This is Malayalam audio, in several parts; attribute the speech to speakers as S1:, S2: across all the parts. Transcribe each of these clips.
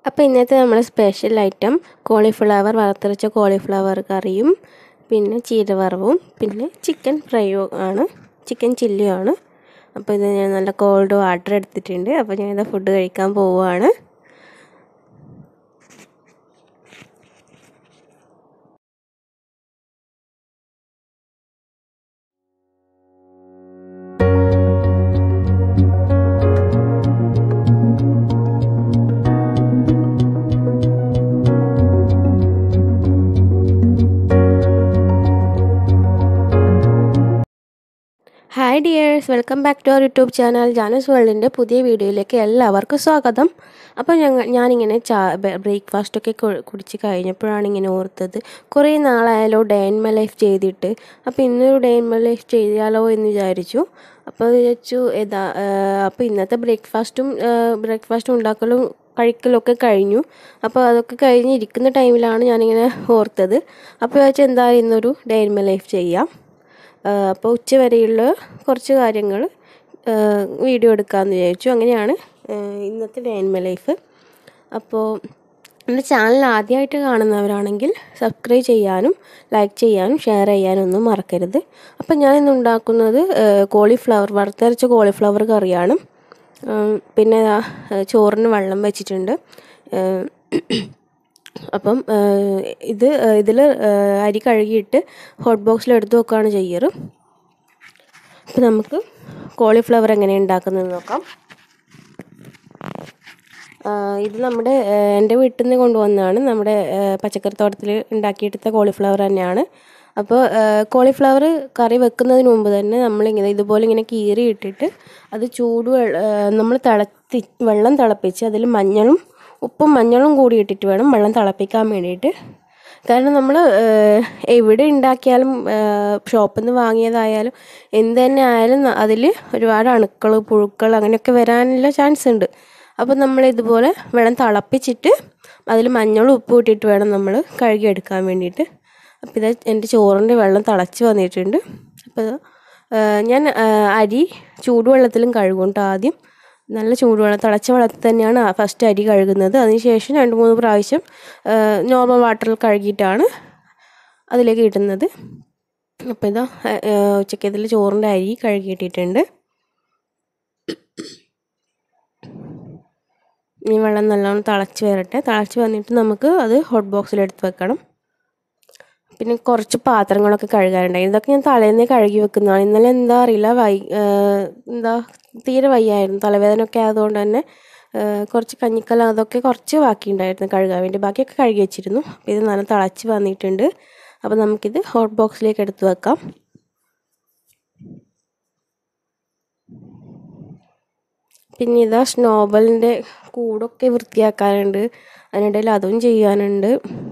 S1: അപ്പോൾ ഇന്നത്തെ നമ്മുടെ സ്പെഷ്യൽ ഐറ്റം കോളിഫ്ലവർ വറുത്തരച്ച കോളിഫ്ലവർ കറിയും പിന്നെ ചീരവറവും പിന്നെ ചിക്കൻ ഫ്രൈയും ആണ് ചിക്കൻ ചില്ലിയും ആണ് അപ്പോൾ ഇത് ഞാൻ നല്ല കോൾഡ് വാട്ടർ എടുത്തിട്ടുണ്ട് അപ്പോൾ ഞാനിത് ഫുഡ് കഴിക്കാൻ പോവുകയാണ് hi dears welcome back to our YouTube channel Janas വേൾഡിൻ്റെ പുതിയ വീഡിയോയിലേക്ക് എല്ലാവർക്കും സ്വാഗതം അപ്പോൾ ഞങ്ങൾ ഞാനിങ്ങനെ ചാ ബ്രേക്ക്ഫാസ്റ്റൊക്കെ കുടിച്ച് കഴിഞ്ഞപ്പോഴാണ് ഇങ്ങനെ ഓർത്തത് കുറേ നാളായാലോ ഡേ ഇൻ മൈ ലൈഫ് ചെയ്തിട്ട് അപ്പോൾ ഇന്നൊരു ഡേ ഇൻ മൈ ലൈഫ് ചെയ്യാലോ എന്ന് വിചാരിച്ചു അപ്പോൾ വിചാരിച്ചു ഏതാ അപ്പോൾ ഇന്നത്തെ ബ്രേക്ക്ഫാസ്റ്റും ബ്രേക്ക്ഫാസ്റ്റും ഉണ്ടാക്കലും കഴിക്കലൊക്കെ കഴിഞ്ഞു അപ്പോൾ അതൊക്കെ കഴിഞ്ഞ് ഇരിക്കുന്ന ടൈമിലാണ് ഞാനിങ്ങനെ ഓർത്തത് അപ്പോൾ വിചാരിച്ചു എന്തായാലും ഇന്നൊരു ഡേ ഇൻ മൈ ലൈഫ് ചെയ്യാം അപ്പോൾ ഉച്ച വരെയുള്ള കുറച്ച് കാര്യങ്ങൾ വീഡിയോ എടുക്കാമെന്ന് വിചാരിച്ചു അങ്ങനെയാണ് ഇന്നത്തെ ഡേ ഇൻ മൈ ലൈഫ് അപ്പോൾ എൻ്റെ ചാനൽ ആദ്യമായിട്ട് കാണുന്നവരാണെങ്കിൽ സബ്സ്ക്രൈബ് ചെയ്യാനും ലൈക്ക് ചെയ്യാനും ഷെയർ ചെയ്യാനും ഒന്നും മറക്കരുത് അപ്പം ഞാൻ ഇന്ന് ഉണ്ടാക്കുന്നത് കോളിഫ്ലവർ വറുത്തരച്ച കോളിഫ്ലവർ കറിയാണ് പിന്നെ ചോറിന് വെള്ളം വെച്ചിട്ടുണ്ട് അപ്പം ഇത് ഇതിൽ അരി കഴുകിയിട്ട് ഹോട്ട് ബോക്സിൽ എടുത്ത് വെക്കുകയാണ് ചെയ്യാറ് അപ്പം നമുക്ക് കോളിഫ്ലവർ എങ്ങനെയാണ് ഉണ്ടാക്കുന്നത് നോക്കാം ഇത് നമ്മുടെ എൻ്റെ വീട്ടിൽ നിന്ന് കൊണ്ടുവന്നതാണ് നമ്മുടെ പച്ചക്കറി തോട്ടത്തിൽ ഉണ്ടാക്കിയെടുത്ത കോളിഫ്ലവർ തന്നെയാണ് അപ്പോൾ കോളിഫ്ലവർ കറി വെക്കുന്നതിന് മുമ്പ് തന്നെ നമ്മളിങ്ങനെ ഇതുപോലെ ഇങ്ങനെ കീറി ഇട്ടിട്ട് അത് ചൂട് നമ്മൾ തിളത്തി വെള്ളം തിളപ്പിച്ച് അതിൽ മഞ്ഞളും ഉപ്പും മഞ്ഞളും കൂടി ഇട്ടിട്ട് വേണം വെള്ളം തിളപ്പിക്കാൻ വേണ്ടിയിട്ട് കാരണം നമ്മൾ എവിടെ ഉണ്ടാക്കിയാലും ഷോപ്പിൽ നിന്ന് വാങ്ങിയതായാലും എന്ത് തന്നെ ആയാലും അതിൽ ഒരുപാട് അണുക്കൾ പുഴുക്കൾ അങ്ങനെയൊക്കെ വരാനുള്ള ചാൻസ് ഉണ്ട് അപ്പോൾ നമ്മൾ ഇതുപോലെ വെള്ളം തിളപ്പിച്ചിട്ട് അതിൽ മഞ്ഞളും ഉപ്പും ഇട്ടിട്ട് വേണം നമ്മൾ കഴുകിയെടുക്കാൻ വേണ്ടിയിട്ട് അപ്പോൾ ഇത് എൻ്റെ ചോറിൻ്റെ വെള്ളം തിളച്ച് വന്നിട്ടുണ്ട് അപ്പോൾ ഞാൻ അരി ചൂടുവെള്ളത്തിലും കഴുകും ആദ്യം നല്ല ചൂടുവെള്ളം തിളച്ച വെള്ളത്തിൽ തന്നെയാണ് ഫസ്റ്റ് അരി കഴുകുന്നത് അതിനുശേഷം രണ്ട് മൂന്ന് പ്രാവശ്യം നോർമൽ വാട്ടറിൽ കഴുകിയിട്ടാണ് അതിലേക്ക് ഇടുന്നത് അപ്പോൾ ഇതാ ഉച്ചക്കത്തിൽ ചോറിൻ്റെ അരി കഴുകിയിട്ടിട്ടുണ്ട് ഈ വെള്ളം നല്ലോണം തിളച്ച് വരട്ടെ തിളച്ച് വന്നിട്ട് നമുക്ക് അത് ഹോട്ട് ബോക്സിൽ എടുത്ത് വെക്കണം പിന്നെ കുറച്ച് പാത്രങ്ങളൊക്കെ കഴുകാനുണ്ടായി ഇതൊക്കെ ഞാൻ തലേന്നേ കഴുകി വെക്കുന്നതാണ് ഇന്നലെ എന്താ അറിയില്ല വൈ എന്താ തീരെ വയ്യായിരുന്നു തലവേദന ഒക്കെ ആയതുകൊണ്ട് തന്നെ കുറച്ച് കഞ്ഞിക്കല അതൊക്കെ കുറച്ച് ബാക്കിയുണ്ടായിരുന്നു കഴുകാൻ വേണ്ടി ബാക്കിയൊക്കെ കഴുകി വെച്ചിരുന്നു അപ്പോൾ ഇത് നല്ല തിളച്ച് വന്നിട്ടുണ്ട് അപ്പോൾ നമുക്കിത് ഹോട്ട് ബോക്സിലേക്ക് എടുത്ത് വെക്കാം പിന്നെ ഇതാ സ്നോബലിൻ്റെ കൂടൊക്കെ വൃത്തിയാക്കാനുണ്ട് അതിനിടയിൽ അതും ചെയ്യാനുണ്ട്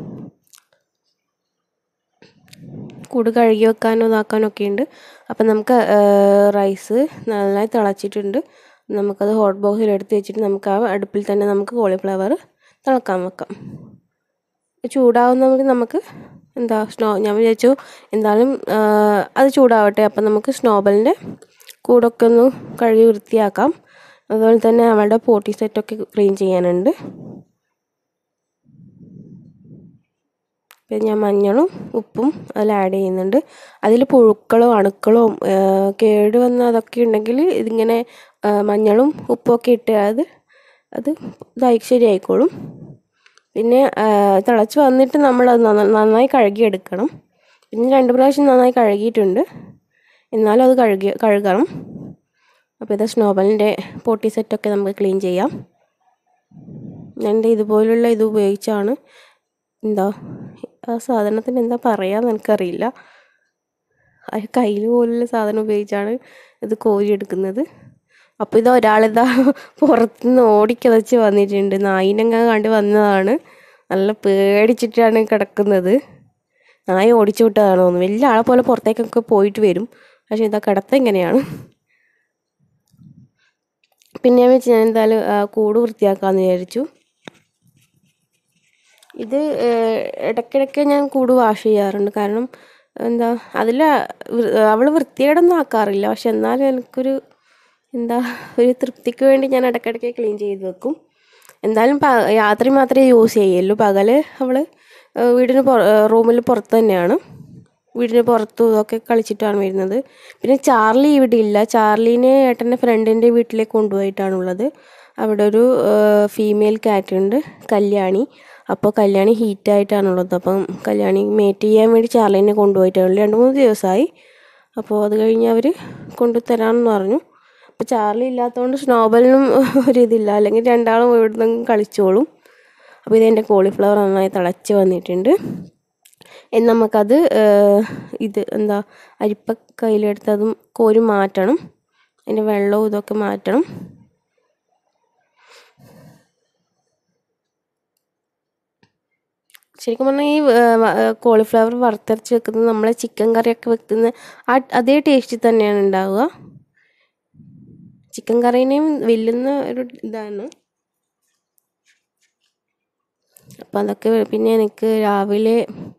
S1: കൂട് കഴുകി വെക്കാനോ ഇതാക്കാനോ ഒക്കെ ഉണ്ട് അപ്പം നമുക്ക് റൈസ് നന്നായി തിളച്ചിട്ടുണ്ട് നമുക്കത് ഹോട്ട് ബോക്സിൽ എടുത്ത് വെച്ചിട്ട് നമുക്ക് ആ അടുപ്പിൽ തന്നെ നമുക്ക് കോളിഫ്ലവർ തിളക്കാൻ വെക്കാം ചൂടാവുന്നവർക്ക് നമുക്ക് എന്താ സ്നോ ഞാൻ വിചാരിച്ചു എന്തായാലും അത് ചൂടാവട്ടെ അപ്പം നമുക്ക് സ്നോബലിൻ്റെ കൂടൊക്കെ ഒന്ന് കഴുകി വൃത്തിയാക്കാം അതുപോലെ തന്നെ അവളുടെ പോട്ടി സെറ്റൊക്കെ ക്ലീൻ ചെയ്യാനുണ്ട് പിന്നെ ഞാൻ മഞ്ഞളും ഉപ്പും അതിൽ ആഡ് ചെയ്യുന്നുണ്ട് അതിൽ പുഴുക്കളോ അണുക്കളോ കേട് വന്ന അതൊക്കെ ഉണ്ടെങ്കിൽ ഇതിങ്ങനെ മഞ്ഞളും ഉപ്പൊക്കെ ഇട്ട് അത് അത് ഇതായി ശരിയായിക്കോളും പിന്നെ തിളച്ച് വന്നിട്ട് നമ്മളത് നന്നായി കഴുകിയെടുക്കണം പിന്നെ രണ്ട് പ്രാവശ്യം നന്നായി കഴുകിയിട്ടുണ്ട് എന്നാലും അത് കഴുകി കഴുകണം അപ്പോൾ ഇത് സ്നോബലിൻ്റെ പോട്ടി സെറ്റൊക്കെ നമുക്ക് ക്ലീൻ ചെയ്യാം എൻ്റെ ഇതുപോലുള്ള ഇത് ഉപയോഗിച്ചാണ് എന്താ ആ സാധനത്തിന് എന്താ പറയാന്ന് എനിക്കറിയില്ല ആ കയ്യിൽ പോലുള്ള സാധനം ഉപയോഗിച്ചാണ് ഇത് കോരിയെടുക്കുന്നത് അപ്പോൾ ഇത് ഒരാളിതാ പുറത്തുനിന്ന് ഓടിക്കതച്ച് വന്നിട്ടുണ്ട് നായിനങ്ങ കണ്ട് വന്നതാണ് നല്ല പേടിച്ചിട്ടാണ് കിടക്കുന്നത് നായ ഓടിച്ചു വിട്ടതാണ് തോന്നുന്നു വലിയ ആളെ പോലെ പുറത്തേക്കൊക്കെ പോയിട്ട് വരും പക്ഷേ ഇതാ കിടത്ത ഇങ്ങനെയാണ് പിന്നെ വെച്ച് ഞാൻ എന്തായാലും കൂട് വൃത്തിയാക്കാമെന്ന് വിചാരിച്ചു ഇത് ഇടയ്ക്കിടയ്ക്ക് ഞാൻ കൂട് വാഷ് ചെയ്യാറുണ്ട് കാരണം എന്താ അതിൽ അവൾ വൃത്തികേടൊന്നും ആക്കാറില്ല പക്ഷെ എന്നാലും എനിക്കൊരു എന്താ ഒരു തൃപ്തിക്ക് വേണ്ടി ഞാൻ ഇടയ്ക്കിടയ്ക്ക് ക്ലീൻ ചെയ്ത് വെക്കും എന്തായാലും പ രാത്രി മാത്രമേ യൂസ് ചെയ്യുള്ളൂ പകൽ അവൾ വീടിന് റൂമിൽ പുറത്ത് തന്നെയാണ് വീടിന് പുറത്തും ഇതൊക്കെ കളിച്ചിട്ടാണ് വരുന്നത് പിന്നെ ചാർലി ഇവിടെ ഇല്ല ചാർലീനെ ഏട്ടൻ്റെ ഫ്രണ്ടിൻ്റെ വീട്ടിലേക്ക് കൊണ്ടുപോയിട്ടാണുള്ളത് അവിടെ ഒരു ഫീമെയിൽ കാറ്റ് ഉണ്ട് കല്യാണി അപ്പോൾ കല്യാണി ഹീറ്റായിട്ടാണുള്ളത് അപ്പം കല്യാണി മേറ്റ് ചെയ്യാൻ വേണ്ടി ചാർലീനെ കൊണ്ടുപോയിട്ടാണ് രണ്ട് മൂന്ന് ദിവസമായി അപ്പോൾ അത് കഴിഞ്ഞ് അവർ കൊണ്ടുതരാമെന്ന് പറഞ്ഞു അപ്പോൾ ചാർലി ഇല്ലാത്തതുകൊണ്ട് സ്നോബലിനും ഒരിതില്ല അല്ലെങ്കിൽ രണ്ടാളും ഇവിടെ നിന്ന് കളിച്ചോളും അപ്പോൾ ഇതെൻ്റെ കോളിഫ്ലവർ നന്നായി തിളച്ച് വന്നിട്ടുണ്ട് ഇനി നമുക്കത് ഇത് എന്താ അരിപ്പ കയ്യിലെടുത്ത് അതും കോരി മാറ്റണം അതിൻ്റെ വെള്ളവും ഇതൊക്കെ മാറ്റണം ശരിക്കും പറഞ്ഞാൽ ഈ കോളിഫ്ലവർ വറുത്തരച്ച് വെക്കുന്നത് നമ്മളെ ചിക്കൻ കറിയൊക്കെ വെക്കുന്ന ആ അതേ ടേസ്റ്റിൽ തന്നെയാണ് ഉണ്ടാവുക ചിക്കൻ കറീനെയും വെല്ലുന്ന ഒരു ഇതാണ് അപ്പം അതൊക്കെ പിന്നെ എനിക്ക് രാവിലെ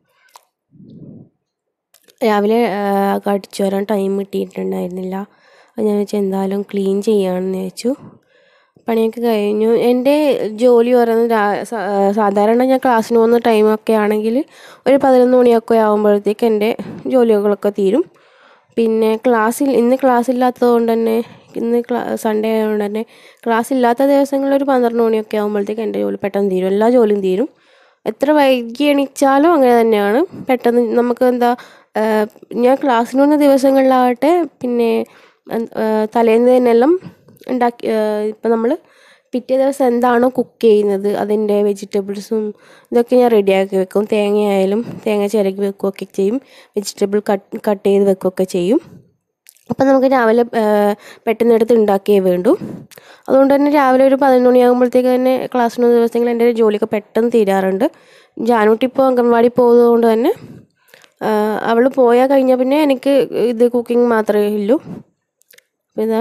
S1: രാവിലെ അടിച്ചു വരാൻ ടൈം കിട്ടിയിട്ടുണ്ടായിരുന്നില്ല അപ്പോൾ ഞാൻ വെച്ചാൽ എന്തായാലും ക്ലീൻ ചെയ്യാമെന്ന് വെച്ചു പണിയൊക്കെ കഴിഞ്ഞു എൻ്റെ ജോലി പറയുന്നത് സാധാരണ ഞാൻ ക്ലാസ്സിന് പോകുന്ന ടൈമൊക്കെ ആണെങ്കിൽ ഒരു പതിനൊന്ന് മണിയൊക്കെ ആകുമ്പോഴത്തേക്ക് എൻ്റെ ജോലികളൊക്കെ തീരും പിന്നെ ക്ലാസ്സിൽ ഇന്ന് ക്ലാസ് ഇല്ലാത്തത് കൊണ്ട് തന്നെ ഇന്ന് ക്ലാ സൺഡേ ആയതുകൊണ്ട് തന്നെ ക്ലാസ് ഇല്ലാത്ത ദിവസങ്ങളിൽ ഒരു പന്ത്രണ്ട് മണിയൊക്കെ ആകുമ്പോഴത്തേക്ക് എൻ്റെ ജോലി പെട്ടെന്ന് തീരും എല്ലാ ജോലിയും തീരും എത്ര വൈകി എണീച്ചാലും അങ്ങനെ തന്നെയാണ് പെട്ടെന്ന് നമുക്ക് എന്താ ഞാൻ ക്ലാസ്സിന് പോകുന്ന ദിവസങ്ങളിലാവട്ടെ പിന്നെ തലേന്ന് തന്നെയെല്ലാം ഉണ്ടാക്കി ഇപ്പം നമ്മൾ പിറ്റേ ദിവസം എന്താണോ കുക്ക് ചെയ്യുന്നത് അതിൻ്റെ വെജിറ്റബിൾസും ഇതൊക്കെ ഞാൻ റെഡിയാക്കി വെക്കും തേങ്ങയായാലും തേങ്ങ ചിരകി വെക്കുകയൊക്കെ ചെയ്യും വെജിറ്റബിൾ കട്ട് കട്ട് ചെയ്ത് വെക്കുകയൊക്കെ ചെയ്യും അപ്പം നമുക്ക് രാവിലെ പെട്ടെന്ന് എടുത്ത് ഉണ്ടാക്കിയേ വേണ്ടൂ അതുകൊണ്ട് തന്നെ രാവിലെ ഒരു പതിനൊന്ന് മണിയാകുമ്പോഴത്തേക്ക് തന്നെ ക്ലാസ്സിന് ദിവസങ്ങളിൽ എൻ്റെ ജോലിയൊക്കെ പെട്ടെന്ന് തീരാറുണ്ട് ജാനൂട്ടി ഇപ്പോൾ അംഗൻവാടി പോകുന്നത് തന്നെ അവൾ പോയാൽ കഴിഞ്ഞാൽ പിന്നെ എനിക്ക് ഇത് കുക്കിംഗ് മാത്രമേ ഉള്ളൂ പിന്നെ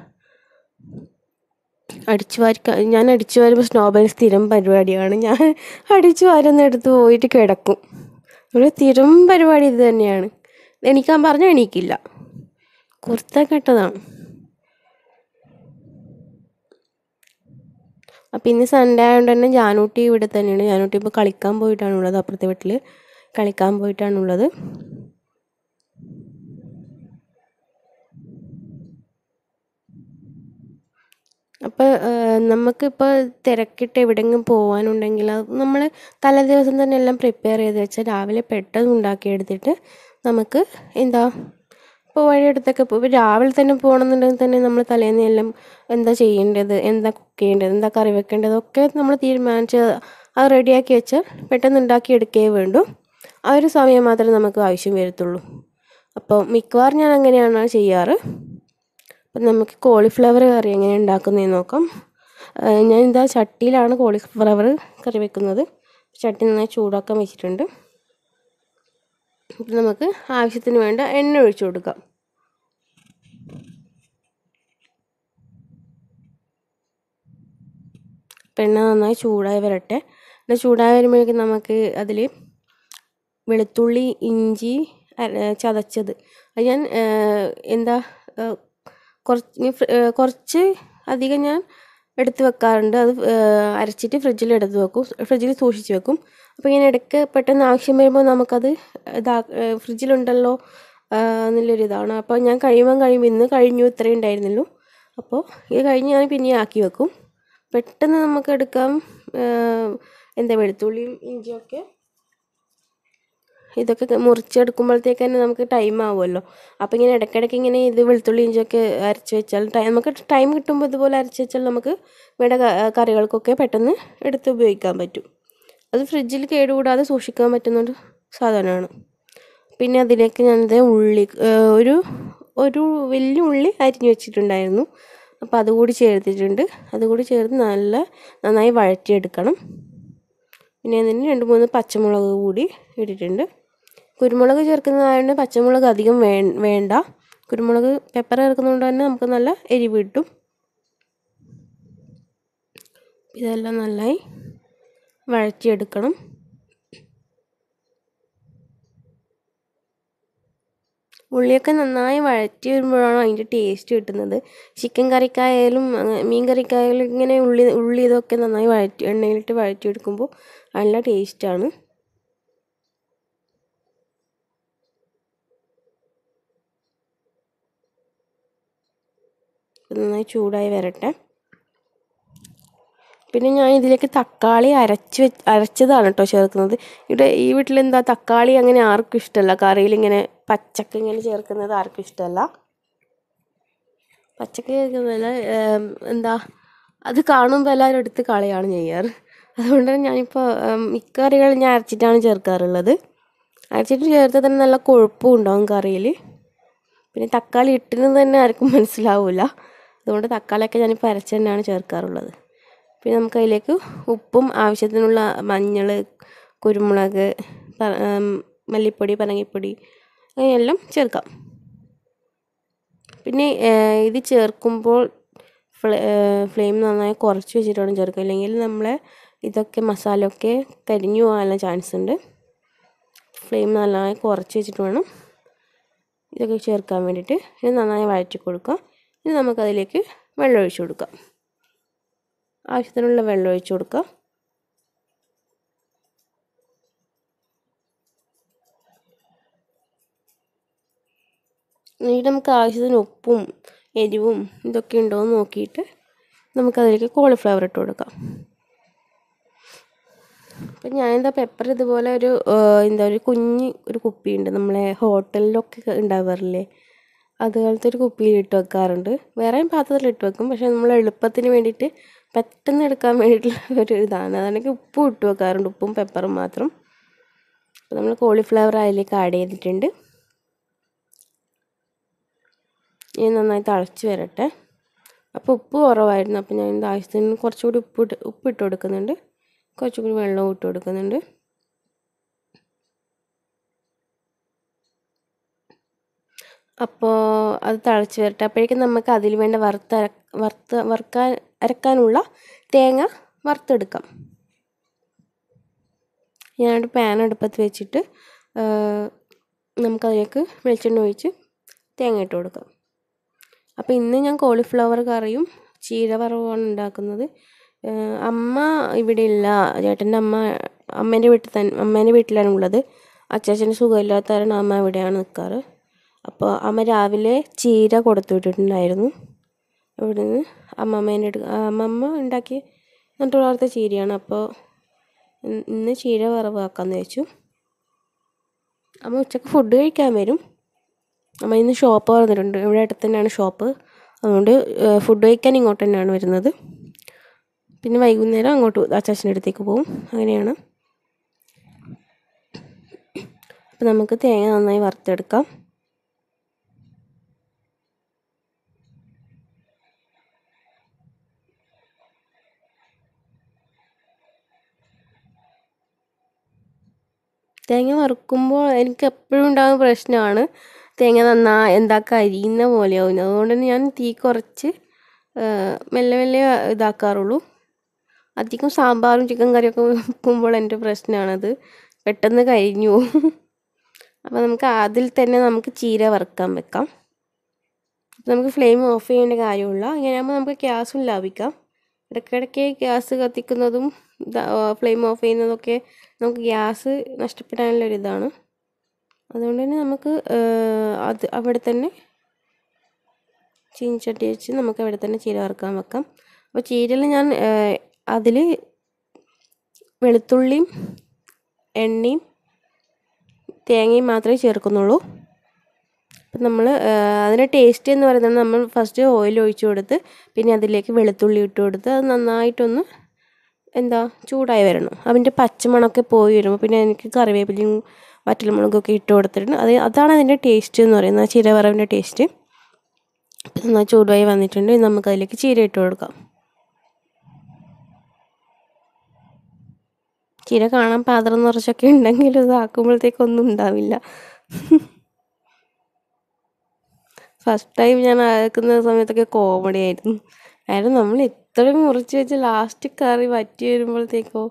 S1: അടിച്ചു വാരി ഞാൻ അടിച്ചു വാരുമ്പോൾ സ്നോബൽ സ്ഥിരം പരിപാടിയാണ് ഞാൻ അടിച്ചു വാരുന്നിടത്ത് പോയിട്ട് കിടക്കും ഒരു സ്ഥിരം പരിപാടി ഇത് തന്നെയാണ് എണീക്കാൻ പറഞ്ഞാൽ എണീക്കില്ല കുർത്ത കെട്ടതാണ് അപ്പം ഇന്ന് സൺഡേ ആയതുകൊണ്ട് തന്നെ ജാനൂട്ടി ഇവിടെ തന്നെയാണ് ജാനൂട്ടി ഇപ്പോൾ കളിക്കാൻ പോയിട്ടാണുള്ളത് അപ്പുറത്തെ വീട്ടിൽ കളിക്കാൻ പോയിട്ടാണുള്ളത് അപ്പോൾ നമുക്കിപ്പോൾ തിരക്കിട്ട് എവിടെയെങ്കിലും പോകാനുണ്ടെങ്കിൽ അത് നമ്മൾ തലേ ദിവസം തന്നെ എല്ലാം പ്രിപ്പയർ ചെയ്ത് വെച്ചാൽ രാവിലെ പെട്ടെന്ന് ഉണ്ടാക്കിയെടുത്തിട്ട് നമുക്ക് എന്താ ഇപ്പോൾ വഴിയെടുത്തൊക്കെ ഇപ്പോൾ രാവിലെ തന്നെ പോകണമെന്നുണ്ടെങ്കിൽ തന്നെ നമ്മൾ തലേന്ന് എല്ലാം എന്താ ചെയ്യേണ്ടത് എന്താ കുക്ക് ചെയ്യേണ്ടത് എന്താ കറി വെക്കേണ്ടത് ഒക്കെ നമ്മൾ തീരുമാനിച്ച് അത് റെഡിയാക്കി വെച്ചാൽ പെട്ടെന്ന് ഉണ്ടാക്കിയെടുക്കേ വേണ്ടൂ ആ ഒരു സമയം മാത്രമേ നമുക്ക് ആവശ്യം വരത്തുള്ളൂ അപ്പോൾ മിക്കവാറും ഞാൻ അങ്ങനെയാണ് ചെയ്യാറ് അപ്പം നമുക്ക് കോളിഫ്ലവർ കറി എങ്ങനെ ഉണ്ടാക്കുന്നതെന്ന് നോക്കാം ഞാൻ ഇതാ ചട്ടിയിലാണ് കോളിഫ്ലവർ കറി വെക്കുന്നത് ചട്ടി നന്നായി ചൂടാക്കാൻ വെച്ചിട്ടുണ്ട് അപ്പം നമുക്ക് ആവശ്യത്തിന് വേണ്ട എണ്ണ ഒഴിച്ചു കൊടുക്കാം അപ്പം എണ്ണ നന്നായി ചൂടായി വരട്ടെ എണ്ണ ചൂടായി വരുമ്പോഴേക്കും നമുക്ക് അതിൽ വെളുത്തുള്ളി ഇഞ്ചി ചതച്ചത് അത് ഞാൻ എന്താ കുറച്ച് കുറച്ച് അധികം ഞാൻ എടുത്ത് വെക്കാറുണ്ട് അത് അരച്ചിട്ട് ഫ്രിഡ്ജിൽ എടുത്ത് വെക്കും ഫ്രിഡ്ജിൽ സൂക്ഷിച്ച് വെക്കും അപ്പോൾ ഇങ്ങനെ ഇടയ്ക്ക് പെട്ടെന്ന് ആവശ്യം വരുമ്പോൾ നമുക്കത് ഇതാ ഫ്രിഡ്ജിലുണ്ടല്ലോ എന്നുള്ളൊരു ഇതാണ് അപ്പോൾ ഞാൻ കഴിയുമ്പം കഴിയുമ്പോൾ ഇന്ന് കഴിഞ്ഞു ഇത്രയും ഉണ്ടായിരുന്നുള്ളൂ അപ്പോൾ ഇത് കഴിഞ്ഞ് ഞാൻ പിന്നെ ആക്കി വെക്കും പെട്ടെന്ന് നമുക്ക് എടുക്കാം എന്താ വെളുത്തുള്ളിയും ഇഞ്ചിയൊക്കെ ഇതൊക്കെ മുറിച്ചെടുക്കുമ്പോഴത്തേക്ക് തന്നെ നമുക്ക് ടൈം ആവുമല്ലോ അപ്പോൾ ഇങ്ങനെ ഇടയ്ക്കിടയ്ക്ക് ഇങ്ങനെ ഇത് വെളുത്തുള്ളി ഇഞ്ചിയൊക്കെ അരച്ച് വെച്ചാൽ ടൈം നമുക്ക് ടൈം കിട്ടുമ്പോൾ ഇതുപോലെ അരച്ച് വെച്ചാൽ നമുക്ക് വേണ്ട കറികൾക്കൊക്കെ പെട്ടെന്ന് എടുത്ത് ഉപയോഗിക്കാൻ പറ്റും അത് ഫ്രിഡ്ജിൽ കേടുകൂടാതെ സൂക്ഷിക്കാൻ പറ്റുന്ന ഒരു സാധനമാണ് പിന്നെ അതിലേക്ക് ഞാനത് ഉള്ളി ഒരു ഒരു വലിയ ഉള്ളി അരിഞ്ഞു വെച്ചിട്ടുണ്ടായിരുന്നു അപ്പോൾ അതുകൂടി ചേർത്തിട്ടുണ്ട് അതുകൂടി ചേർത്ത് നല്ല നന്നായി വഴറ്റിയെടുക്കണം പിന്നെ അതിന് രണ്ട് മൂന്ന് പച്ചമുളക് കൂടി ഇട്ടിട്ടുണ്ട് കുരുമുളക് ചേർക്കുന്നതായതുകൊണ്ട് പച്ചമുളക് അധികം വേ വേണ്ട കുരുമുളക് പെപ്പർ ചേർക്കുന്നതുകൊണ്ട് തന്നെ നമുക്ക് നല്ല എരിവ് കിട്ടും ഇതെല്ലാം നന്നായി വഴറ്റിയെടുക്കണം ഉള്ളിയൊക്കെ നന്നായി വഴറ്റി വരുമ്പോഴാണ് അതിൻ്റെ ടേസ്റ്റ് കിട്ടുന്നത് ചിക്കൻ കറിക്കായാലും അങ്ങ- മീൻ കറിക്കായാലും ഇങ്ങനെ ഉള്ളി ഉള്ളി ഇതൊക്കെ നന്നായി വഴറ്റി എണ്ണയിലിട്ട് വഴറ്റിയെടുക്കുമ്പോൾ നല്ല ടേസ്റ്റാണ് നന്നായി ചൂടായി വരട്ടെ പിന്നെ ഞാൻ ഇതിലേക്ക് തക്കാളി അരച്ച് വെ അരച്ചതാണ് കേട്ടോ ചേർക്കുന്നത് ഇവിടെ ഈ വീട്ടിൽ എന്താ തക്കാളി അങ്ങനെ ആർക്കും ഇഷ്ടമല്ല കറിയിൽ ഇങ്ങനെ പച്ചക്ക് ഇങ്ങനെ ചേർക്കുന്നത് ആർക്കും ഇഷ്ടമല്ല പച്ചക്ക് ചേർക്കുന്നതല്ല ഏം, എന്താ അത് കാണുമ്പോൾ എല്ലാവരും എടുത്ത് കളയാണ് ചെയ്യാറ് അതുകൊണ്ട് തന്നെ ഞാനിപ്പോൾ ഏം, മിക്ക കറികളും ഞാൻ അരച്ചിട്ടാണ് ചേർക്കാറുള്ളത് അരച്ചിട്ട് ചേർത്താൽ തന്നെ നല്ല കൊഴുപ്പും ഉണ്ടാവും കറിയിൽ പിന്നെ തക്കാളി ഇട്ടിരുന്നത് തന്നെ ആർക്കും മനസ്സിലാവില്ല അതുകൊണ്ട് തക്കാളിയൊക്കെ ഞാനിപ്പോൾ അരച്ച് തന്നെയാണ് ചേർക്കാറുള്ളത് പിന്നെ നമുക്ക് അതിലേക്ക് ഉപ്പും ആവശ്യത്തിനുള്ള മഞ്ഞൾ കുരുമുളക് പ- ഉം, മല്ലിപ്പൊടി പനങ്ങിപ്പൊടി അങ്ങനെയെല്ലാം ചേർക്കാം പിന്നെ ഏഹ്, ഇത് ചേർക്കുമ്പോൾ ഫ്ലേ ഫ്ലെയിം നന്നായി കുറച്ച് വെച്ചിട്ട് വേണം ചേർക്കുക അല്ലെങ്കിൽ നമ്മളെ ഇതൊക്കെ മസാലയൊക്കെ കരിഞ്ഞു പോകാനുള്ള ചാൻസ് ഉണ്ട് ഫ്ലെയിം നന്നായി കുറച്ച് വെച്ചിട്ട് വേണം ഇതൊക്കെ ചേർക്കാൻ വേണ്ടിയിട്ട് ഇത് നന്നായി വഴറ്റി കൊടുക്കാം ഇനി നമുക്കതിലേക്ക് വെള്ളം ഒഴിച്ച് കൊടുക്കാം ആവശ്യത്തിനുള്ള വെള്ളം ഒഴിച്ച് കൊടുക്കാം എന്നിട്ട് നമുക്ക് ആവശ്യത്തിന് ഉപ്പും എരിവും ഇതൊക്കെ ഉണ്ടോ എന്ന് നോക്കിയിട്ട് നമുക്കതിലേക്ക് കോളിഫ്ലവർ ഇട്ട് കൊടുക്കാം അപ്പം ഞാനെന്താ പെപ്പർ ഇതുപോലെ ഒരു ആ, എന്താ ഒരു കുഞ്ഞ് ഒരു കുപ്പിയുണ്ട് നമ്മളെ ഹോട്ടലിലൊക്കെ ഉണ്ടാവാറില്ലേ അതുപോലത്തെ ഒരു കുപ്പിയിൽ ഇട്ട് വെക്കാറുണ്ട് വേറെയും പാത്രത്തിൽ ഇട്ട് വെക്കും പക്ഷെ നമ്മൾ എളുപ്പത്തിന് വേണ്ടിയിട്ട് പെട്ടെന്ന് എടുക്കാൻ വേണ്ടിയിട്ടുള്ള ഒരു ഇതാണ് അതാണെങ്കിൽ ഉപ്പും ഇട്ട് വെക്കാറുണ്ട് ഉപ്പും പെപ്പറും മാത്രം അപ്പോൾ നമ്മൾ കോളിഫ്ലവർ അതിലേക്ക് ആഡ് ചെയ്തിട്ടുണ്ട് ഇനി നന്നായി തിളച്ച് വരട്ടെ അപ്പോൾ ഉപ്പ് കുറവായിരുന്നു അപ്പോൾ ഞാൻ ഇതിൻ്റെ ആവശ്യത്തിന് കുറച്ചുകൂടി ഉപ്പ് ഇട്ട് ഉപ്പ് ഇട്ട് കൊടുക്കുന്നുണ്ട് കുറച്ചുകൂടി വെള്ളവും ഇട്ട് കൊടുക്കുന്നുണ്ട് അപ്പോൾ അത് തിളച്ച് വരട്ടെ അപ്പോഴേക്കും നമുക്ക് അതിൽ വേണ്ട വറുത്ത് അര വറുത്ത് വറുക്കാൻ അരക്കാനുള്ള തേങ്ങ വറുത്തെടുക്കാം ഞാനൊരു പാൻ അടുപ്പത്ത് വെച്ചിട്ട് ആ, നമുക്കതിലേക്ക് വെളിച്ചെണ്ണ ഒഴിച്ച് തേങ്ങ ഇട്ട് കൊടുക്കാം അപ്പോൾ ഇന്ന് ഞാൻ കോളിഫ്ലവർ കറിയും ചീര വറവുമാണ് ഉണ്ടാക്കുന്നത് ഏഹ് അമ്മ ഇവിടെ ഇല്ല ചേട്ടൻ്റെ അമ്മ അമ്മേൻ്റെ വീട്ടിൽ തന്നെ അമ്മേൻ്റെ വീട്ടിലാണ് ഉള്ളത് അച്ചാച്ചന് സുഖമില്ലാത്ത കാരണം അമ്മ ഇവിടെയാണ് നിൽക്കാറ് അപ്പോൾ അമ്മ രാവിലെ ചീര കൊടുത്തു വിട്ടിട്ടുണ്ടായിരുന്നു ഇവിടെ നിന്ന് അമ്മമ്മേൻ്റെ അടുത്ത് അമ്മമ്മ ഉണ്ടാക്കി എന്നിട്ട് വളർത്ത ചീരയാണ് അപ്പോൾ ഇന്ന് ഇന്ന് ചീര വറവാക്കാമെന്ന് വെച്ചു അമ്മ ഉച്ചക്ക് ഫുഡ് കഴിക്കാൻ വരും അമ്മ ഇന്ന് ഷോപ്പ് വന്നിട്ടുണ്ട് ഇവിടെ അടുത്ത് തന്നെയാണ് ഷോപ്പ് അതുകൊണ്ട് ഫുഡ് കഴിക്കാൻ ഇങ്ങോട്ട് തന്നെയാണ് വരുന്നത് പിന്നെ വൈകുന്നേരം അങ്ങോട്ട് അച്ചാച്ചൻ്റെ അടുത്തേക്ക് പോകും അങ്ങനെയാണ് അപ്പം നമുക്ക് തേങ്ങ നന്നായി വറുത്തെടുക്കാം തേങ്ങ വറുക്കുമ്പോൾ എനിക്ക് എപ്പോഴും ഉണ്ടാകുന്ന പ്രശ്നമാണ് തേങ്ങ നന്നാ എന്താ കരിയുന്ന പോലെയാവും അതുകൊണ്ട് തന്നെ ഞാൻ തീ കുറച്ച് ആ, മെല്ലെ മെല്ലെ ഇതാക്കാറുള്ളൂ അധികം സാമ്പാറും ചിക്കൻ കറിയൊക്കെ വെക്കുമ്പോൾ എൻ്റെ പ്രശ്നമാണത് പെട്ടെന്ന് കരിഞ്ഞു പോകും അപ്പോൾ നമുക്ക് അതിൽ തന്നെ നമുക്ക് ചീര വറുക്കാൻ വെക്കാം അപ്പോൾ നമുക്ക് ഫ്ലെയിം ഓഫ് ചെയ്യേണ്ട കാര്യമില്ല ഇങ്ങനെയാകുമ്പോൾ നമുക്ക് ഗ്യാസും ലാഭിക്കാം ഇടയ്ക്കിടയ്ക്ക് ഗ്യാസ് കത്തിക്കുന്നതും ഫ്ലെയിം ഓഫ് ചെയ്യുന്നതൊക്കെ നമുക്ക് ഗ്യാസ് നഷ്ടപ്പെടാനുള്ള ഒരു ഇതാണ് അതുകൊണ്ട് തന്നെ നമുക്ക് ഏഹ്, അത് അവിടെ തന്നെ ചീനിച്ചട്ടി വെച്ച് നമുക്ക് അവിടെ തന്നെ ചീര വറുക്കാൻ വെക്കാം അപ്പോൾ ചീരയിൽ ഞാൻ അതിൽ വെളുത്തുള്ളിയും എണ്ണയും തേങ്ങയും മാത്രമേ ചേർക്കുന്നുള്ളൂ അപ്പം നമ്മൾ അതിൻ്റെ ടേസ്റ്റ് എന്ന് പറയുന്നത് നമ്മൾ ഫസ്റ്റ് ഓയിൽ ഒഴിച്ച് കൊടുത്ത് പിന്നെ അതിലേക്ക് വെളുത്തുള്ളി ഇട്ട് കൊടുത്ത് അത് നന്നായിട്ടൊന്ന് എന്താ ചൂടായി വരണം അതിൻ്റെ പച്ചമണമൊക്കെ പോയി വരുമ്പോൾ പിന്നെ എനിക്ക് കറിവേപ്പിലയും വറ്റൽമുളകൊക്കെ ഇട്ട് കൊടുത്തിട്ടുണ്ട് അത് അതാണ് അതിൻ്റെ ടേസ്റ്റ് എന്ന് പറയുന്നത് ആ ചീരവറവിൻ്റെ ടേസ്റ്റ് നന്നായി ചൂടായി വന്നിട്ടുണ്ട് ഇനി നമുക്ക് അതിലേക്ക് ചീര ഇട്ട് കൊടുക്കാം ചീര കാണാൻ പാത്രം നിറച്ചൊക്കെ ഉണ്ടെങ്കിലും ഇത് ആക്കുമ്പോഴത്തേക്കൊന്നും ഉണ്ടാവില്ല ഫസ്റ്റ് ടൈം ഞാൻ ആക്കുന്ന സമയത്തൊക്കെ കോമഡി ആയിരുന്നു കാരണം നമ്മൾ ഇത്രയും മുറിച്ച് വെച്ച് ലാസ്റ്റ് കറി വറ്റി വരുമ്പോഴത്തേക്കോ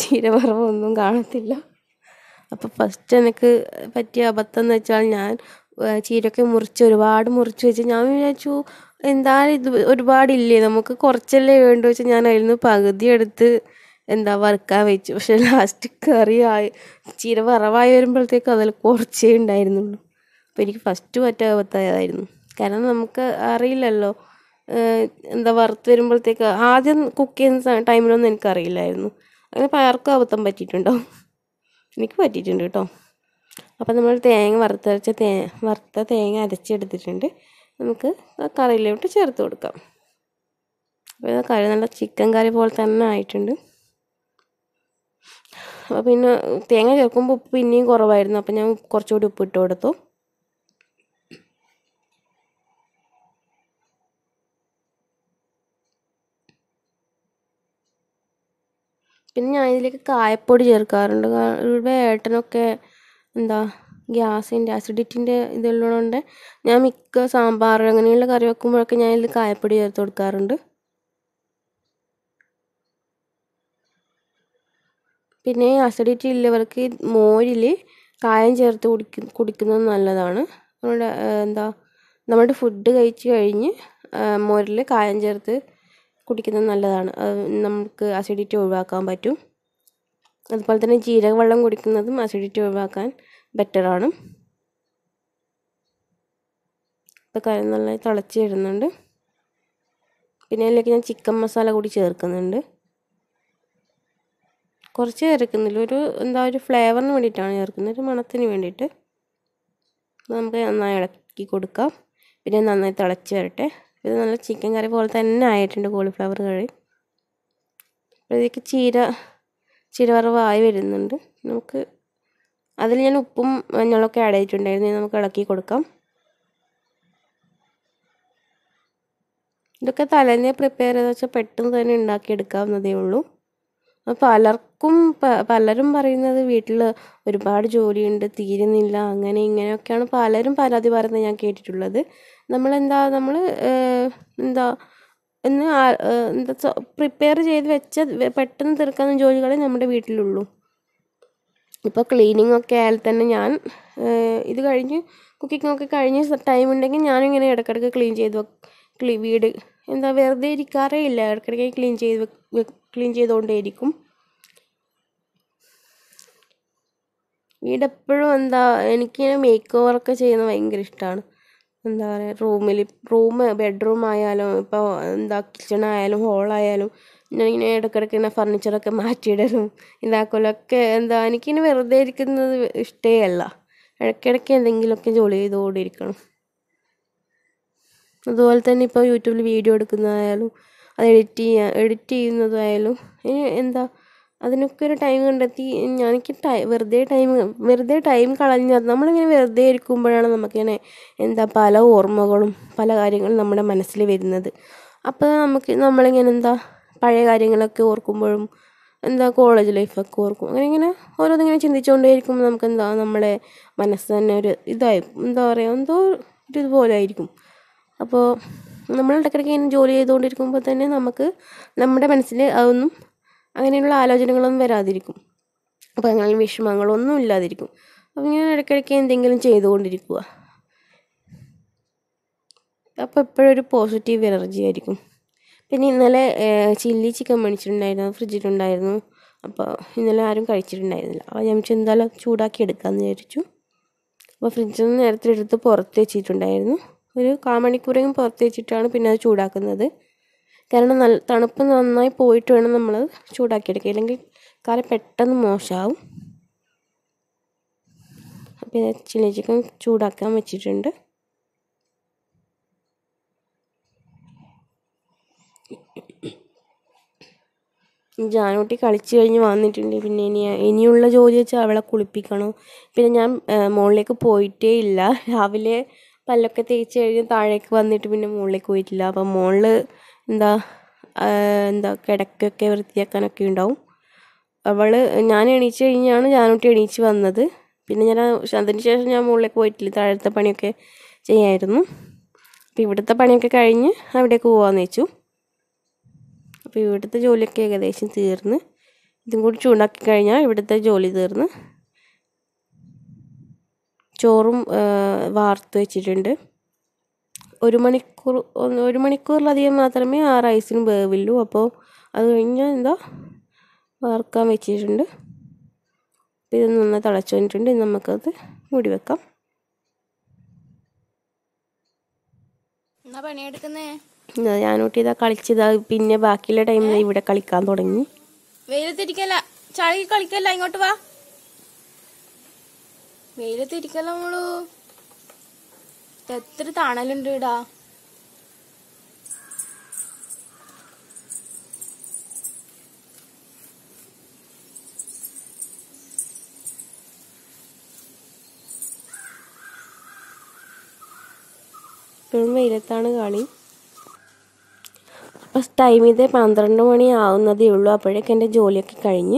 S1: ചീരവറവൊന്നും കാണത്തില്ല അപ്പോൾ ഫസ്റ്റ് എനിക്ക് പറ്റിയ അബദ്ധം എന്ന് വെച്ചാൽ ഞാൻ ഏഹ് ചീരയൊക്കെ മുറിച്ച് ഒരുപാട് മുറിച്ച് വെച്ച് ഞാൻ വിചാരിച്ചു എന്തായാലും ഇത് ഒരുപാടില്ലേ നമുക്ക് കുറച്ചല്ലേ വേണ്ടു വെച്ച് ഞാൻ അതിൽ നിന്ന് പകുതി എടുത്ത് എന്താ വറുക്കാൻ വെച്ചു പക്ഷെ ലാസ്റ്റ് കറി ആയി ചീര വറവായി വരുമ്പോഴത്തേക്ക് അതിൽ കുറച്ചേ ഉണ്ടായിരുന്നുള്ളൂ അപ്പോൾ എനിക്ക് ഫസ്റ്റ് പറ്റിയ അബദ്ധമായതായിരുന്നു കാരണം നമുക്ക് അറിയില്ലല്ലോ ഏഹ് എന്താ വറുത്ത് വരുമ്പോഴത്തേക്ക് ആദ്യം കുക്ക് ചെയ്യുന്ന ടൈമിലൊന്നും എനിക്കറിയില്ലായിരുന്നു അങ്ങനെ പലർക്കും അബദ്ധം പറ്റിയിട്ടുണ്ടോ എനിക്ക് പറ്റിയിട്ടുണ്ട് കേട്ടോ അപ്പം നമ്മൾ തേങ്ങ വറുത്തരച്ച തേ വറുത്ത തേങ്ങ അരച്ചെടുത്തിട്ടുണ്ട് നമുക്ക് ആ കറിയിലോട്ട് ചേർത്ത് കൊടുക്കാം അപ്പോൾ ഇത് കറി നല്ല ചിക്കൻ കറി പോലെ തന്നെ ആയിട്ടുണ്ട് അപ്പോൾ പിന്നെ തേങ്ങ ചേർക്കുമ്പോൾ ഉപ്പ് പിന്നെയും കുറവായിരുന്നു അപ്പോൾ ഞാൻ കുറച്ചുകൂടി ഉപ്പ് ഇട്ട് കൊടുത്തു പിന്നെ ഞാൻ ഇതിലേക്ക് കായപ്പൊടി ചേർക്കാറുണ്ട് കാ- ഇവിടെ ഏട്ടനൊക്കെ എന്താ ഗ്യാസിൻ്റെ അസിഡിറ്റിൻ്റെ ഇതുള്ളതുകൊണ്ട് ഞാൻ മിക്ക സാമ്പാർ അങ്ങനെയുള്ള കറി വെക്കുമ്പോഴൊക്കെ ഞാൻ ഇതിൽ കായപ്പൊടി ചേർത്ത് കൊടുക്കാറുണ്ട് പിന്നെ അസിഡിറ്റി ഉള്ളവർക്ക് മോരിൽ കായം ചേർത്ത് കുടിക്ക കുടിക്കുന്നത് നല്ലതാണ് നമ്മുടെ ഏഹ്, എന്താ നമ്മുടെ ഫുഡ് കഴിച്ച് കഴിഞ്ഞ് മോരിൽ കായം ചേർത്ത് കുടിക്കുന്നത് നല്ലതാണ് അത് നമുക്ക് അസിഡിറ്റി ഒഴിവാക്കാൻ പറ്റും അതുപോലെ തന്നെ ജീരക വെള്ളം കുടിക്കുന്നതും അസിഡിറ്റി ഒഴിവാക്കാൻ ബെറ്ററാണ് ഇപ്പോൾ കറി നന്നായി തിളച്ച് വരുന്നുണ്ട് പിന്നെ അതിലേക്ക് ഞാൻ ചിക്കൻ മസാല കൂടി ചേർക്കുന്നുണ്ട് കുറച്ച് ചേർക്കുന്നില്ല ഒരു എന്താ ഒരു ഫ്ലേവറിന് വേണ്ടിയിട്ടാണ് ചേർക്കുന്നത് ഒരു മണത്തിന് വേണ്ടിയിട്ട് നമുക്ക് നന്നായി ഇളക്കി കൊടുക്കാം പിന്നെ നന്നായി തിളച്ച് വരട്ടെ ഇത് നല്ല ചിക്കൻ കറി പോലെ തന്നെ ആയിട്ടുണ്ട് കോളിഫ്ലവർ കറി അപ്പോഴേക്ക് ചീര ചീര വറവായി വരുന്നുണ്ട് നമുക്ക് അതിൽ ഞാൻ ഉപ്പും മഞ്ഞളൊക്കെ ആഡ് ചെയ്തിട്ടുണ്ടായിരുന്നു ഇനി നമുക്ക് ഇളക്കി കൊടുക്കാം ഇതൊക്കെ തലേന്നേ പ്രിപ്പയർ ചെയ്ത് വെച്ചാൽ പെട്ടെന്ന് തന്നെ ഉണ്ടാക്കിയെടുക്കാവുന്നതേ ഉള്ളൂ അപ്പോൾ പലർക്കും പ- പലരും പറയുന്നത് വീട്ടിൽ ഒരുപാട് ജോലിയുണ്ട് തീരുന്നില്ല അങ്ങനെ ഇങ്ങനെയൊക്കെയാണ് പലരും പരാതി പറയുന്നത് ഞാൻ കേട്ടിട്ടുള്ളത് നമ്മളെന്താ നമ്മൾ എന്താ എന്ന് ആ- ഏഹ് എന്താ പ്രിപ്പയർ ചെയ്ത് വെച്ച വെ- പെട്ടെന്ന് തീർക്കാവുന്ന ജോലികളെ നമ്മുടെ വീട്ടിലുള്ളൂ ഇപ്പോൾ ക്ലീനിങ് ഒക്കെ ആയാൽ തന്നെ ഞാൻ ഏഹ് ഇത് കഴിഞ്ഞ് കുക്കിംഗ് ഒക്കെ കഴിഞ്ഞ് ടൈം ഉണ്ടെങ്കിൽ ഞാനിങ്ങനെ ഇടയ്ക്കിടയ്ക്ക് ക്ലീൻ ചെയ്ത് വെക്ക് ക്ലീ വീട് എന്താ വെറുതെ ഇരിക്കാറേ ഇല്ല ഇടയ്ക്കിടയ്ക്ക് ക്ലീൻ ചെയ്ത് വെക്ക് ക്ലീൻ ചെയ്തുകൊണ്ടേയിരിക്കും വീട് എപ്പോഴും എന്താ എനിക്കിങ്ങനെ മേക്ക് ഓവറൊക്കെ ചെയ്യുന്നത് ഭയങ്കര ഇഷ്ടമാണ് എന്താ പറയുക റൂമിൽ റൂം ബെഡ്റൂം ആയാലും ഇപ്പോൾ എന്താ കിച്ചൺ ആയാലും ഹോളായാലും ഞാനിങ്ങനെ ഇടയ്ക്കിടയ്ക്ക് ഇങ്ങനെ ഫർണിച്ചറൊക്കെ മാറ്റിയിടലും ഇതാക്കലൊക്കെ എന്താ എനിക്കിങ്ങനെ വെറുതെ ഇരിക്കുന്നത് ഇഷ്ടേ അല്ല ഇടയ്ക്കിടയ്ക്ക് എന്തെങ്കിലുമൊക്കെ ജോലി ചെയ്തുകൊണ്ടിരിക്കണം അതുപോലെ തന്നെ ഇപ്പോൾ യൂട്യൂബിൽ വീഡിയോ എടുക്കുന്നതായാലും അത് എഡിറ്റ് ചെയ്യാൻ എഡിറ്റ് ചെയ്യുന്നതായാലും ഇനി എന്താ അതിനൊക്കെ ഒരു ടൈം കണ്ടെത്തി ഞാൻ എനിക്ക് ടൈ വെറുതെ ടൈം വെറുതെ ടൈം കളഞ്ഞ നമ്മളിങ്ങനെ വെറുതെ ഇരിക്കുമ്പോഴാണ് നമുക്കിങ്ങനെ എന്താ പല ഓർമ്മകളും പല കാര്യങ്ങളും നമ്മുടെ മനസ്സിൽ വരുന്നത് അപ്പോൾ നമുക്ക് നമ്മളിങ്ങനെ എന്താ പഴയ കാര്യങ്ങളൊക്കെ ഓർക്കുമ്പോഴും എന്താ കോളേജ് ലൈഫൊക്കെ ഓർക്കും അങ്ങനെ ഇങ്ങനെ ഓരോന്നിങ്ങനെ ചിന്തിച്ചുകൊണ്ടേ ഇരിക്കുമ്പോൾ നമുക്ക് എന്താ നമ്മളെ മനസ്സ് തന്നെ ഒരു ഇതായി എന്താ പറയുക എന്തോ ഒരു ഇതുപോലെ ആയിരിക്കും അപ്പോൾ നമ്മൾ ഇടയ്ക്കിടയ്ക്ക് ഇങ്ങനെ ജോലി ചെയ്തുകൊണ്ടിരിക്കുമ്പോൾ തന്നെ നമുക്ക് നമ്മുടെ മനസ്സിൽ അതൊന്നും അങ്ങനെയുള്ള ആലോചനകളൊന്നും വരാതിരിക്കും അപ്പോൾ അങ്ങനെ വിഷമങ്ങളൊന്നും ഇല്ലാതിരിക്കും അപ്പോൾ ഇങ്ങനെ ഇടയ്ക്കിടയ്ക്ക് എന്തെങ്കിലും ചെയ്തുകൊണ്ടിരിക്കുക അപ്പോൾ എപ്പോഴും ഒരു പോസിറ്റീവ് എനർജി ആയിരിക്കും പിന്നെ ഇന്നലെ ചില്ലി ചിക്കൻ മേടിച്ചിട്ടുണ്ടായിരുന്നു ഫ്രിഡ്ജിലുണ്ടായിരുന്നു അപ്പോൾ ഇന്നലെ ആരും കഴിച്ചിട്ടുണ്ടായിരുന്നില്ല അപ്പോൾ ഞാൻ വിചാരിച്ചു എന്തായാലും ചൂടാക്കി എടുക്കാമെന്ന് വിചാരിച്ചു അപ്പോൾ ഫ്രിഡ്ജിൽ നിന്ന് നേരത്തെ എടുത്ത് പുറത്ത് വെച്ചിട്ടുണ്ടായിരുന്നു ഒരു കാമണിക്കൂറെങ്കിലും പുറത്ത് വെച്ചിട്ടാണ് പിന്നെ അത് ചൂടാക്കുന്നത് കാരണം നല്ല തണുപ്പ് നന്നായി പോയിട്ട് വേണം നമ്മൾ ചൂടാക്കിയെടുക്കുക ഇല്ലെങ്കിൽ കറി പെട്ടെന്ന് മോശമാവും അപ്പോൾ ഇത് ചില്ലി ചിക്കൻ ചൂടാക്കാൻ വെച്ചിട്ടുണ്ട് ജാനൂട്ടി കളിച്ച് കഴിഞ്ഞ് വന്നിട്ടുണ്ട് പിന്നെ ഇനി ഇനിയുള്ള ജോലി വെച്ചാൽ അവളെ കുളിപ്പിക്കണം പിന്നെ ഞാൻ മുകളിലേക്ക് പോയിട്ടേ ഇല്ല രാവിലെ പല്ലൊക്കെ തേച്ച് കഴിഞ്ഞ് താഴേക്ക് വന്നിട്ട് പിന്നെ മുകളിലേക്ക് പോയിട്ടില്ല അപ്പം മുകളിൽ എന്താ ആ, എന്താ കിടക്കൊക്കെ വൃത്തിയാക്കാനൊക്കെ ഉണ്ടാവും അവൾ ഞാൻ എണീച്ച് കഴിഞ്ഞാണ് ജാനൂട്ടി എണീച്ച് വന്നത് പിന്നെ ഞാൻ ആ- അതിന് ശേഷം ഞാൻ മുകളിലേക്ക് പോയിട്ടില്ല താഴത്തെ പണിയൊക്കെ ചെയ്യായിരുന്നു അപ്പോൾ ഇവിടുത്തെ പണിയൊക്കെ കഴിഞ്ഞ് അവിടേക്ക് പോകാമെന്ന് വെച്ചു അപ്പോൾ ഇവിടുത്തെ ജോലിയൊക്കെ ഏകദേശം തീർന്ന് ഇതും കൂടി ചൂടാക്കി കഴിഞ്ഞാൽ ഇവിടുത്തെ ജോലി തീർന്ന് ചോറും ആ, വാർത്ത് വെച്ചിട്ടുണ്ട് ഒരു മണിക്കൂർ ഒന്ന് ഒരു മണിക്കൂറിലധികം മാത്രമേ ആ റൈസിന് വേവില്ലൂ അപ്പോൾ അത് കഴിഞ്ഞാൽ എന്താ വാർക്കാൻ വെച്ചിട്ടുണ്ട് അപ്പോൾ ഇത് നന്നായി തിളച്ച് വന്നിട്ടുണ്ട് ഇനി നമുക്കത് മൂടി വെക്കാം
S2: എന്നാ പണിയെടുക്കുന്നേ
S1: ഇതാ ഞാനോട്ട് ഇതാ കളിച്ചതാ പിന്നെ ബാക്കിയുള്ള ടൈമിൽ ഇവിടെ കളിക്കാൻ തുടങ്ങി
S2: വെയിലത്തിരിക്കല്ല ചളി കളിക്കല്ല ഇങ്ങോട്ട് വാ വെയിലത്തിരിക്കല്ല മോളു എത്ര തണലുണ്ട് ഇടാ
S1: ഇപ്പോഴും വെയിലത്താണ് കളി അപ്പോൾ ടൈം ഇത് പന്ത്രണ്ട് മണി ആവുന്നതേ ഉള്ളൂ അപ്പോഴേക്ക് എൻ്റെ ജോലിയൊക്കെ കഴിഞ്ഞ്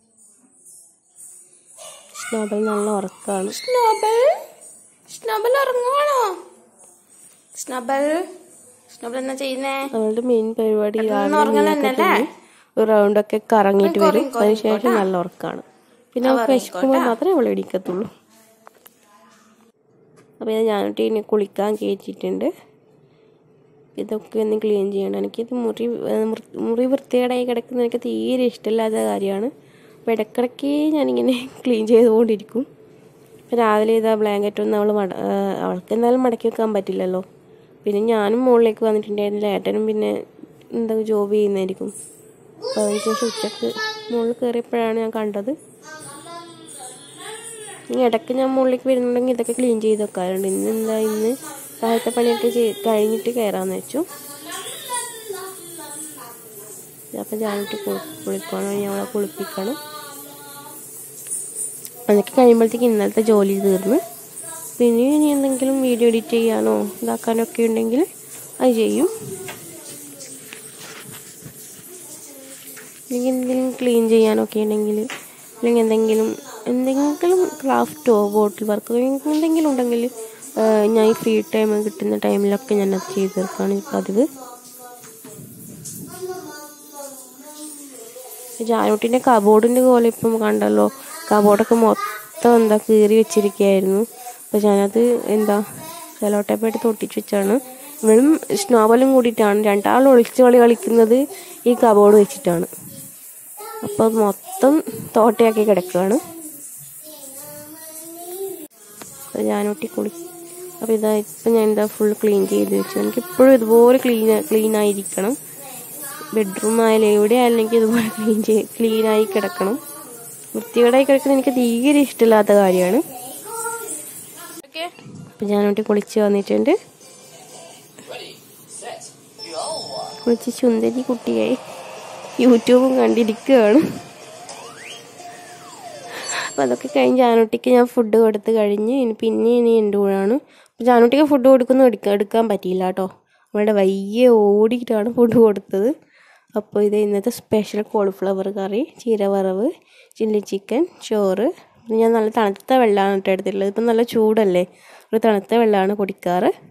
S1: സ്നോബൽ നല്ല ഉറക്കമാണ്
S2: സ്നോബൽ സ്നോബൽ ഉറങ്ങുവാണോ സ്നോബൽ സ്നോബൽ എന്നാ ചെയ്യുന്നേ
S1: അവളുടെ മെയിൻ പരിപാടി രാവിലെ
S2: ഉറങ്ങലല്ലേ?
S1: എണീറ്റിട്ട് ഒരു റൗണ്ടൊക്കെ കറങ്ങിയിട്ട് വരും അതിനുശേഷം നല്ല ഉറക്കമാണ് പിന്നെ അവൾക്ക് വിശക്കുമ്പോൾ മാത്രമേ അവൾ എണീക്കത്തുള്ളൂ അപ്പോൾ ഇത് ഞാനിട്ട് ഇനി കുളിക്കാൻ കയറ്റിയിട്ടുണ്ട് ഇതൊക്കെ ഒന്ന് ക്ലീൻ ചെയ്യണം എനിക്കിത് മുറി ഏഹ് മുറി- മുറി വൃത്തികേടായി കിടക്കുന്നത് എനിക്ക് തീരെ ഇഷ്ടമില്ലാത്ത കാര്യമാണ് അപ്പോൾ ഇടയ്ക്കിടയ്ക്ക് ഞാനിങ്ങനെ ക്ലീൻ ചെയ്തുകൊണ്ടിരിക്കും ഇപ്പം രാവിലെ ഇതാ ബ്ലാങ്കറ്റ് ഒന്നും അവൾ മട ഏഹ് അവൾക്ക് എന്തായാലും മടക്കി വെക്കാൻ പറ്റില്ലല്ലോ പിന്നെ ഞാനും മുകളിലേക്ക് വന്നിട്ടുണ്ടായിരുന്നില്ല ഏട്ടനും പിന്നെ എന്താ ജോബ് ചെയ്യുന്നതായിരിക്കും അപ്പോൾ അതിനുശേഷം ഉച്ചക്ക് മുകളിൽ കയറിയപ്പോഴാണ് ഞാൻ കണ്ടത് ഇനി ഇടയ്ക്ക് ഞാൻ മുകളിലേക്ക് വരുന്നുണ്ടെങ്കിൽ ഇതൊക്കെ ക്ലീൻ ചെയ്ത് വെക്കാറുണ്ട് ഇന്ന് എന്താ ഇന്ന് താഴത്തെ പണിയൊക്കെ ചെയ് കഴിഞ്ഞിട്ട് കയറാമെന്ന് വെച്ചു അപ്പം ഞാനിട്ട് കുളിക്കണം ഇനി അവളെ കുളിപ്പിക്കണം അതൊക്കെ കഴിയുമ്പോഴത്തേക്ക് ഇന്നലത്തെ ജോലി തീർന്ന് പിന്നെ ഇനി എന്തെങ്കിലും വീഡിയോ എഡിറ്റ് ചെയ്യാനോ ഇതാക്കാനോ ഒക്കെ ഉണ്ടെങ്കിൽ അത് ചെയ്യും അല്ലെങ്കിൽ എന്തെങ്കിലും ക്ലീൻ ചെയ്യാനൊക്കെ ഉണ്ടെങ്കിൽ അല്ലെങ്കിൽ എന്തെങ്കിലും എന്തെങ്കിലും ക്രാഫ്റ്റോ ബോട്ടിൽ വർക്കോ എന്തെങ്കിലും ഉണ്ടെങ്കിൽ ആ, ഞാൻ ഈ ഫ്രീ ടൈം കിട്ടുന്ന ടൈമിലൊക്കെ ഞാൻ അത് ചെയ്ത് തീർക്കാണ് പതിവ് ജാനൂട്ടിൻ്റെ കബോർഡിൻ്റെ പോലെ ഇപ്പം കണ്ടല്ലോ കബോർഡൊക്കെ മൊത്തം എന്താ കീറി വെച്ചിരിക്കുകയായിരുന്നു അപ്പോൾ ഞാനത് എന്താ സെലോട്ടേപ്പായിട്ട് തൊട്ടിച്ച് വെച്ചാണ് ഇവളും സ്നോബലും കൂടിയിട്ടാണ് രണ്ടാളും ഒളിച്ച് കളി കളിക്കുന്നത് ഈ കബോർഡ് വെച്ചിട്ടാണ് അപ്പോൾ അത് മൊത്തം തോട്ടയാക്കി കിടക്കുകയാണ് അപ്പോൾ ഞാനൂട്ടി കുളി അപ്പോൾ ഇതാ ഇപ്പം ഞാൻ എന്താ ഫുൾ ക്ലീൻ ചെയ്ത് വെച്ചു എനിക്ക് ഇപ്പോഴും ഇതുപോലെ ക്ലീൻ ക്ലീൻ ആയിരിക്കണം ബെഡ്റൂം ആയാലും എവിടെ ആയാലും എനിക്ക് ഇതുപോലെ ക്ലീൻ ചെയ്ത് ക്ലീനായി കിടക്കണം വൃത്തികേടായി കിടക്കുന്നത് എനിക്ക് തീരെ ഇഷ്ടമില്ലാത്ത കാര്യമാണ്
S2: ഓക്കെ
S1: അപ്പം ഞാനോട്ട് കുളിച്ച് വന്നിട്ടുണ്ട് കുളിച്ച് ചുന്ദരി കുട്ടിയായി യൂട്യൂബും കണ്ടിരിക്കുകയാണ് അപ്പോൾ അതൊക്കെ കഴിഞ്ഞ് ജാനൂട്ടിക്ക് ഞാൻ ഫുഡ് കൊടുത്ത് കഴിഞ്ഞ് ഇനി പിന്നെ ഇനി എൻ്റെ കൂടാണ് അപ്പോൾ ജാനൂട്ടിക്ക് ഫുഡ് കൊടുക്കുന്നു എടുക്കാൻ എടുക്കാൻ പറ്റിയില്ല കേട്ടോ അവളുടെ വയ്യ ഓടിയിട്ടാണ് ഫുഡ് കൊടുത്തത് അപ്പോൾ ഇത് ഇന്നത്തെ സ്പെഷ്യൽ കോളിഫ്ലവർ കറി ചീരവറവ് ചില്ലി ചിക്കൻ ചോറ് പിന്നെ ഞാൻ നല്ല തണുത്ത വെള്ളമാണ് കേട്ടോ എടുത്തിട്ടുള്ളത് ഇപ്പം നല്ല ചൂടല്ലേ ഒരു തണുത്ത വെള്ളമാണ് കുടിക്കാറ്